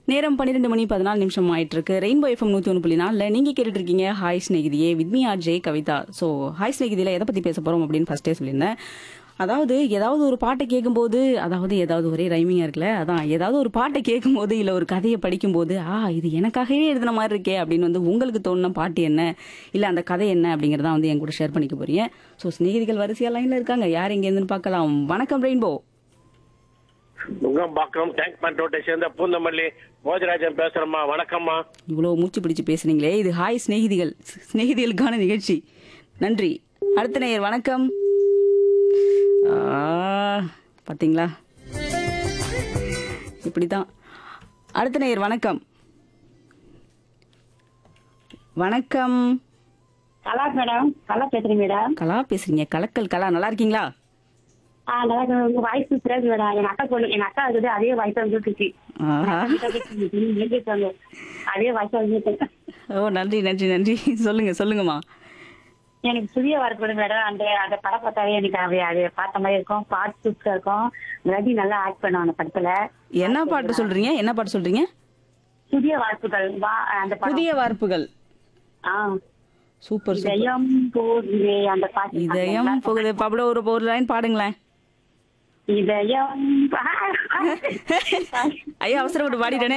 நேரம் பன்னிரெண்டு மணி பதினாலு நிமிஷம் ஆயிட்டு இருக்கு ரெயின்போ எஃப்எம் நூத்தி ஒன்று புள்ளி நாலுல நீங்க கேட்டுட்டு இருக்கீங்க hi Snehithiye with me R J Kavitha so hi ஸ்நேகிதியில எதை பத்தி பேச போறோம் அப்படின்னு ஃபர்ஸ்டே சொல்லியிருந்தேன் அதாவது ஏதாவது ஒரு பாட்டை கேட்கும்போது அதாவது ஏதாவது ஒரே ரைமிங்கா இருக்குல்ல அதான் ஏதாவது ஒரு பாட்டை கேட்கும்போது இல்ல ஒரு கதையை படிக்கும்போது ஆ இது எனக்காகவே எழுதின மாதிரி இருக்கே அப்படின்னு வந்து உங்களுக்கு தோணுன பாட்டு என்ன இல்ல அந்த கதை என்ன அப்படிங்கறத வந்து என் கூட ஷேர் பண்ணிக்க போறீங்க ஸோ ஸ்நேகிதிகள் வரிசையா லைன்ல இருக்காங்க யார் எங்க இருந்துன்னு பார்க்கலாம் வணக்கம் ரெயின்போ நுங்கம்பாக்கம் டேங்க் பண்ட் ரோட்டை சேர்ந்த பூந்தமல்லி போஜராஜன் பேசுறேம்மா வணக்கம்மா இவ்வளவு மூச்சு பிடிச்சு பேசுனீங்களே இது ஹாய் சிநேகிதிகள் சிநேகிதிகளுக்கான நிகழ்ச்சி நன்றி அடுத்த நேயர் வணக்கம் ஆ, பாத்தீங்களா இப்படிதான் அடுத்த நேயர் வணக்கம் வணக்கம் கலா மேடம் கலா பேசுறேன் மேடம் கலா பேசுறீங்க கலக்கல் கலா நல்லா இருக்கீங்களா ஆ நல்லா இருக்கு. உங்க வாய்ஸ் சூப்பரா மேடம் என் அக்கா பொண்ணு என் அக்கா இருக்குது அதே வாய்ஸ் வந்துட்டு ஆஹா. அதே வாய்ஸ் வந்துட்டு ஓ நன்றி நன்றி நன்றி சொல்லுங்க சொல்லுங்கம்மா எனக்கு புதிய வரக்கூடும் மேடம் அந்த அந்த படம் பார்த்தாவே எனக்கு அது அது பார்த்த மாதிரி இருக்கும் பாட்டு சூப்பரா இருக்கும் ரவி நல்லா ஆக்ட் பண்ணும் அந்த படத்துல என்ன பாட்டு சொல்றீங்க என்ன பாட்டு சொல்றீங்க புதிய வாய்ப்புகள் வா அந்த படம் புதிய வார்ப்புகள் ஆ சூப்பர் சூப்பர் இதயம் போகுதே அந்த பாட்டு இதயம் போகுது பபட ஒரு ஒரு லைன் பாடுங்களேன் இதயம் ஐயா அவசரப்பட்டு பாடிட்டேனே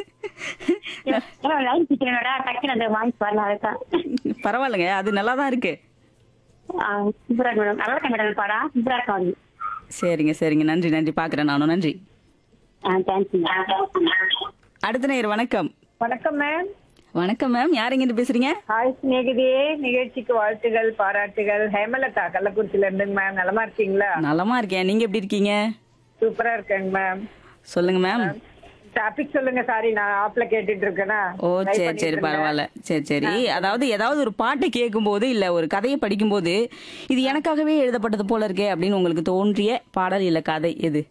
லைன் சிக்கிறேன் மேடம் டக்குனு அந்த வாய்ஸ் வரல அதுதான் பரவாயில்லைங்க அது நல்லா தான் இருக்கு சூப்பரா இருக்கு மேடம் நல்லா இருக்கேன் மேடம் பாடா சூப்பரா இருக்கும் அது சரிங்க சரிங்க நன்றி நன்றி பாக்குறேன் நானும் நன்றி ஆ தேங்க்ஸ் அடுத்த நேயர் வணக்கம் வணக்கம் மேம் வணக்கம் மேம் யார் எங்கிட்டு பேசுறீங்க ஹாய் சிநேகிதியே நிகழ்ச்சிக்கு வாழ்த்துகள் பாராட்டுகள் ஹேமலதா கள்ளக்குறிச்சியில இருந்துங்க மேம் நலமா இருக்கீங்களா நலமா இருக்கேன் நீங்க எப்படி இருக்கீங்க சூப்பரா இருக்கேங்க மேம் சொல்லுங்க மேம் டாபிக் சொல்லுங்க சாரி நான் ஆப்ல கேட்டுட்டு இருக்கேனா ஓ சரி சரி பரவாயில்ல சரி சரி அதாவது ஏதாவது ஒரு பாட்டை கேட்கும்போது இல்ல ஒரு கதையை படிக்கும்போது இது எனக்காகவே எழுதப்பட்டது போல இருக்கே அப்படின்னு உங்களுக்கு தோன்றிய பாடல் இல்ல கதை எது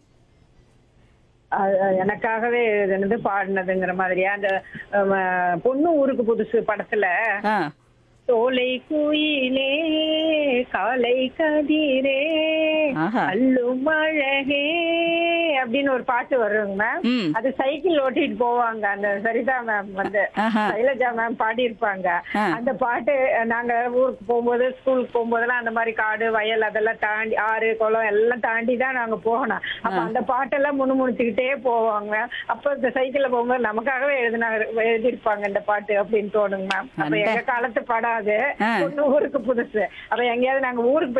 எனக்காகவே எழுதுனது பாடினதுங்கிற மாதிரியா அந்த ஆம், பொண்ணு ஊருக்கு புதுசு படத்துல ஆ தோலை குயிலே காலை கதிரே ஆஹா. அள்ளும் அழகே அப்படின்னு ஒரு பாட்டு வருங்க மேம் ம். அது சைக்கிள் ஓட்டிட்டு போவாங்க அந்த சரிதா மேம் வந்து ஆஹா. சைலஜா மேம் பாடி இருப்பாங்க ஆ. அந்த பாட்டு நாங்க ஊருக்கு போகும்போது ஸ்கூலுக்கு போகும்போதெல்லாம் அந்த மாதிரி காடு வயல் அதெல்லாம் தாண்டி ஆறு குளம் எல்லாம் தாண்டி தான் நாங்க போகணும் அப்ப அந்த பாட்டெல்லாம் முணுமுணுச்சுக்கிட்டே போவாங்க அப்ப இந்த சைக்கிள்ல போகும்போது நமக்காகவே எழுதினாங்க எழுதியிருப்பாங்க இந்த பாட்டு அப்படின்னு தோணுங்க மேம் அப்ப அட. எங்க காலத்து படம் அது ஆ. பொண்ணு ஊருக்கு புதுசு அப்ப எங்கேயாவது நாங்க ஊருக்கு